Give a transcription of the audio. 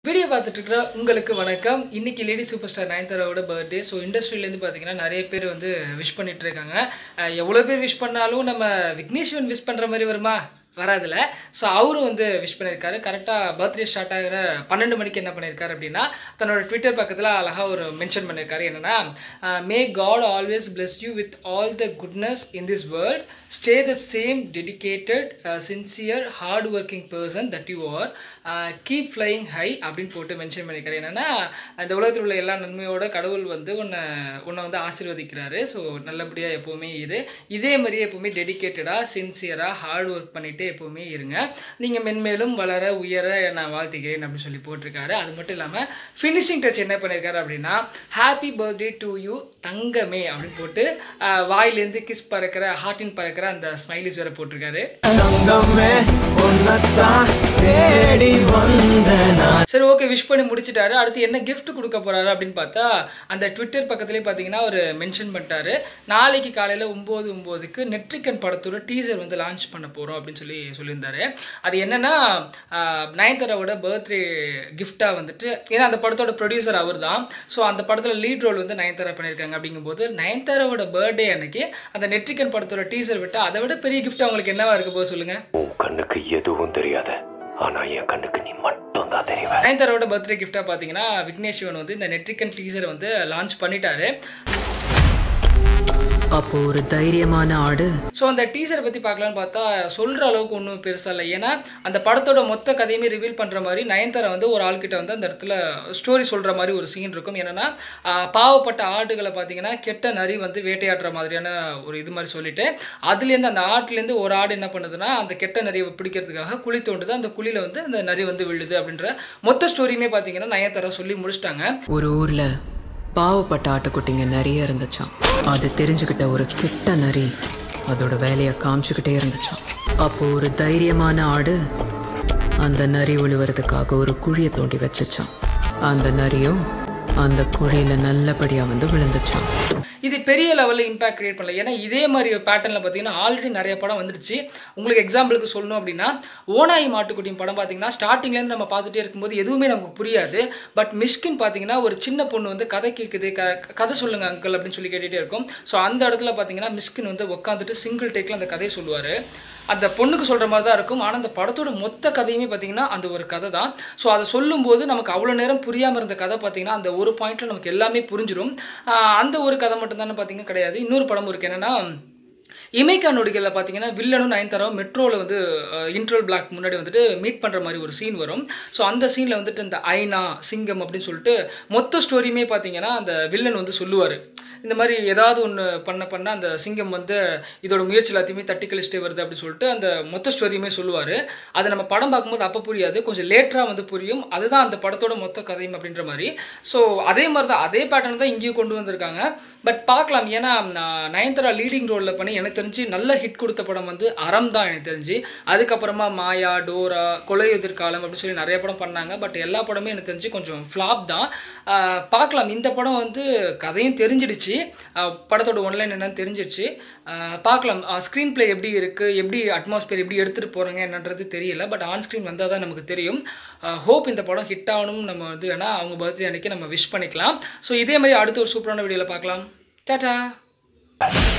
video பார்த்துட்டு இருக்கிற உங்களுக்கு வணக்கம் இன்னைக்கு லேடி சூப்பர் ஸ்டார் நயன்தாராவோட பர்த்டே ஸோ இண்டஸ்ட்ரியிலேருந்து பார்த்தீங்கன்னா நிறைய பேர் வந்து விஷ் பண்ணிட்டு இருக்காங்க அஹ் எவ்வளோ பேர் விஷ் பண்ணாலும் நம்ம விக்னேஸ்வன் விஷ் பண்ணுற மாதிரி வருமா வராதுல ஸோ அவரும் வந்து விஷ் பண்ணியிருக்காரு கரெக்டாக பர்த்டே ஸ்டார்ட் ஆகிற பன்னெண்டு மணிக்கு என்ன பண்ணியிருக்காரு அப்படின்னா தன்னோட ட்விட்டர் பக்கத்தில் அழகாக ஒரு மென்ஷன் பண்ணியிருக்காரு என்னன்னா may God always bless you with all the goodness in this world stay the same dedicated sincere hard working person that you are keep flying high அப்படின்னு போட்டு மென்ஷன் பண்ணியிருக்காரு என்னன்னா இந்த உலகத்தில் உள்ள எல்லா நன்மையோட கடவுள் வந்து உன்னை உன்னை வந்து ஆசீர்வதிக்கிறாரு ஸோ நல்லபடியாக எப்போவுமே இரு இதே மாதிரியே எப்போவுமே டெடிகேட்டடாக சின்சியராக ஹார்ட் ஒர்க் பண்ணிகிட்டே எப்போவுமே இருங்க நீங்கள் மென்மேலும் வளர உயர நான் வாழ்த்துக்கிறேன் அப்படின்னு சொல்லி போட்டிருக்காரு அது மட்டும் இல்லாமல் ஃபினிஷிங் டச் என்ன பண்ணியிருக்காரு அப்படின்னா ஹாப்பி பர்த்டே டு யூ தங்கமே அப்படின்னு போட்டு ஆஹ், வாயிலேருந்து கிஸ் பறக்கிற ஹார்ட்டின் பறக்கிற அந்த ஸ்மைலிஸ் வேற போட்டிருக்காரு தங்கமே உன்னத்தான் தேடி வந்த நான் சரி ஓகே விஷ் பண்ணி முடிச்சிட்டாரு அடுத்து என்ன gift கொடுக்க போறாரு அப்படின்னு பார்த்தா அந்த ட்விட்டர் பக்கத்துலேயே பார்த்தீங்கன்னா ஒரு மென்ஷன் பண்ணிட்டாரு நாளைக்கு காலையில் ஒம்பது ஒம்போதுக்கு நெட்ரிக்கன் படத்தோட டீசர் வந்து லான்ச் பண்ண போகிறோம் அப்படின்னு சொல்லி சொல்லியிருந்தாரு அது என்னன்னா ஆஹ், நயன்தாராவோட பர்த்டே கிஃப்டாக வந்துட்டு ஏன்னா அந்த படத்தோட ப்ரொடியூசர் அவர் தான் ஸோ அந்த படத்தில் லீட் ரோல் வந்து நயன்தாரா பண்ணியிருக்காங்க அப்படிங்கும்போது நயன்தாராவோட பர்த்டே அன்னைக்கு அந்த நெட்ரிக்கன் படத்தோட டீசர் விட்டால் அதை விட பெரிய gift அவங்களுக்கு என்னவா இருக்க போது சொல்லுங்கள் உன் கண்ணுக்கு எதுவும் தெரியாது ஆனா என் கண்ணுக்கு நீ மட்டும் தான் தெரிவ நயன்தாராவோட பர்த்டே கிஃப்டாக பார்த்தீங்கன்னா விக்னேஷ் சிவன் வந்து இந்த நெட்ரிக்கன் டீசர் வந்து லான்ச் பண்ணிட்டாரு அப்போ ஒரு தைரியமான ஆடு ஸோ அந்த டீசரை பற்றி பார்க்கலான்னு பார்த்தா சொல்கிற அளவுக்கு ஒன்றும் பெருசாக இல்லை ஏன்னா அந்த படத்தோட மொத்த கதையுமே ரிவீல் பண்ணுற மாதிரி நயன்தாரா வந்து ஒரு ஆள்கிட்ட வந்து அந்த இடத்துல ஸ்டோரி சொல்கிற மாதிரி ஒரு சீன் இருக்கும் என்னென்னா பாவப்பட்ட ஆடுகளை பார்த்தீங்கன்னா கெட்ட நரி வந்து வேட்டையாடுற மாதிரியான ஒரு இது மாதிரி சொல்லிட்டு அதுலேருந்து அந்த ஆட்டுலேருந்து ஒரு ஆடு என்ன பண்ணுதுன்னா அந்த கெட்ட நரியை பிடிக்கிறதுக்காக குழி தோண்டுது அந்த குழியில் வந்து அந்த நரி வந்து விழுது அப்படின்ற மொத்த ஸ்டோரியுமே பார்த்தீங்கன்னா நயன்தாரா சொல்லி முடிச்சிட்டாங்க ஒரு ஊர்ல பாவப்பட்ட ஆட்டுக்குட்டிங்க நிறைய இருந்துச்சாம் அது தெரிஞ்சுக்கிட்ட ஒரு கிட்ட நரி அதோட வேலையை காமிச்சுக்கிட்டே இருந்துச்சாம் அப்போ ஒரு தைரியமான ஆடு அந்த நரி விழுவுறதுக்காக ஒரு குழியை தோண்டி வச்சுச்சான் அந்த நரியும் அந்த குழியில நல்லபடியா வந்து விழுந்துச்சான் இது பெரிய லெவலில் இம்பாக்ட் கிரியேட் பண்ணல ஏன்னா இதே மாதிரி பேட்டர்னில் பார்த்தீங்கன்னா ஆல்ரெடி நிறைய படம் வந்துடுச்சு உங்களுக்கு எக்ஸாம்பிளுக்கு சொல்லணும் அப்படின்னா ஓனாயி மாட்டுக்குட்டியும் படம் பார்த்தீங்கன்னா ஸ்டார்டிங்லேருந்து நம்ம பார்த்துட்டே இருக்கும்போது எதுவுமே நமக்கு புரியாது பட் மிஷ்கின் பார்த்தீங்கன்னா ஒரு சின்ன பொண்ணு வந்து கதை கேட்குது க கதை சொல்லுங்க அங்கிள் அப்படின்னு சொல்லி கேட்டுகிட்டே இருக்கும் ஸோ அந்த இடத்துல பார்த்தீங்கன்னா மிஷ்கின் வந்து உட்காந்துட்டு சிங்கிள் டேக்கில் அந்த கதையை சொல்லுவார் அந்த பொண்ணுக்கு சொல்கிற மாதிரி தான் இருக்கும் ஆனால் அந்த படத்தோட மொத்த கதையுமே பார்த்தீங்கன்னா அந்த ஒரு கதை தான் ஸோ அதை சொல்லும்போது நமக்கு அவ்வளோ நேரம் புரியாமல் இருந்த கதை பார்த்தீங்கன்னா அந்த ஒரு பாயிண்ட்டில் நமக்கு எல்லாமே புரிஞ்சிடும் ஆஹ் அந்த ஒரு கதை மட்டும் தானே பார்த்தீங்கன்னா கிடையாது இன்னொரு படம் இருக்கு என்னென்னா இமைக்கா நொடிகளில் பார்த்தீங்கன்னா வில்லனும் நயன்தாராவும் மெட்ரோவில் வந்து இன்ட்ரல் பிளாக் முன்னாடி வந்துட்டு மீட் பண்ணுற மாதிரி ஒரு சீன் வரும் ஸோ அந்த சீனில் வந்துட்டு இந்த ஐனா சிங்கம் அப்படின்னு சொல்லிட்டு மொத்த ஸ்டோரியுமே பார்த்தீங்கன்னா அந்த வில்லன் வந்து சொல்லுவார் இந்த மாதிரி ஏதாவது ஒன்று பண்ண பண்ண அந்த சிங்கம் வந்து இதோட முயற்சி எல்லாத்தையுமே தட்டி கழிச்சிட்டே வருது அப்படின்னு சொல்லிட்டு அந்த மொத்த ஸ்டோரியுமே சொல்லுவார் அதை நம்ம படம் பார்க்கும்போது அப்போ புரியாது கொஞ்சம் லேட்டராக வந்து புரியும் அதுதான் அந்த படத்தோட மொத்த கதையும் அப்படின்ற மாதிரி ஸோ அதே மாதிரி தான் அதே பேட்டர்ன் தான் இங்கேயும் கொண்டு வந்திருக்காங்க பட் பார்க்கலாம் ஏன்னா நான் நயன்தாரா லீடிங் ரோலில் பண்ணி எனக்கு தெரிஞ்சு நல்ல ஹிட் கொடுத்த படம் வந்து அறம் தான் எனக்கு தெரிஞ்சு அதுக்கப்புறமா மாயா டோரா கொலை எதிர்காலம் அப்படின்னு சொல்லி நிறைய படம் பண்ணாங்க பட் எல்லா படமே எனக்கு தெரிஞ்சு கொஞ்சம் ஃப்ளாப் தான் ஆஹ் பார்க்கலாம் இந்த படம் வந்து கதையும் தெரிஞ்சிடுச்சு ஆஹ் படத்தோட ஒன்லைன் என்னன்னு தெரிஞ்சிடுச்சு ஆஹ் பார்க்கலாம் ஸ்க்ரீன் ப்ளே எப்படி இருக்குது எப்படி அட்மாஸ்பியர் எப்படி எடுத்துகிட்டு போகிறாங்க என்னன்றது தெரியல பட் ஆன் ஸ்க்ரீன் வந்தால் தான் நமக்கு தெரியும் ஹோப் இந்த படம் ஹிட் ஆகணும் நம்ம வந்து வேணால் அவங்க பர்த்டே அன்னைக்கு நம்ம விஷ் பண்ணிக்கலாம் ஸோ இதே மாதிரி அடுத்த ஒரு சூப்பரான வீடியோவில் பார்க்கலாம் டாட்டா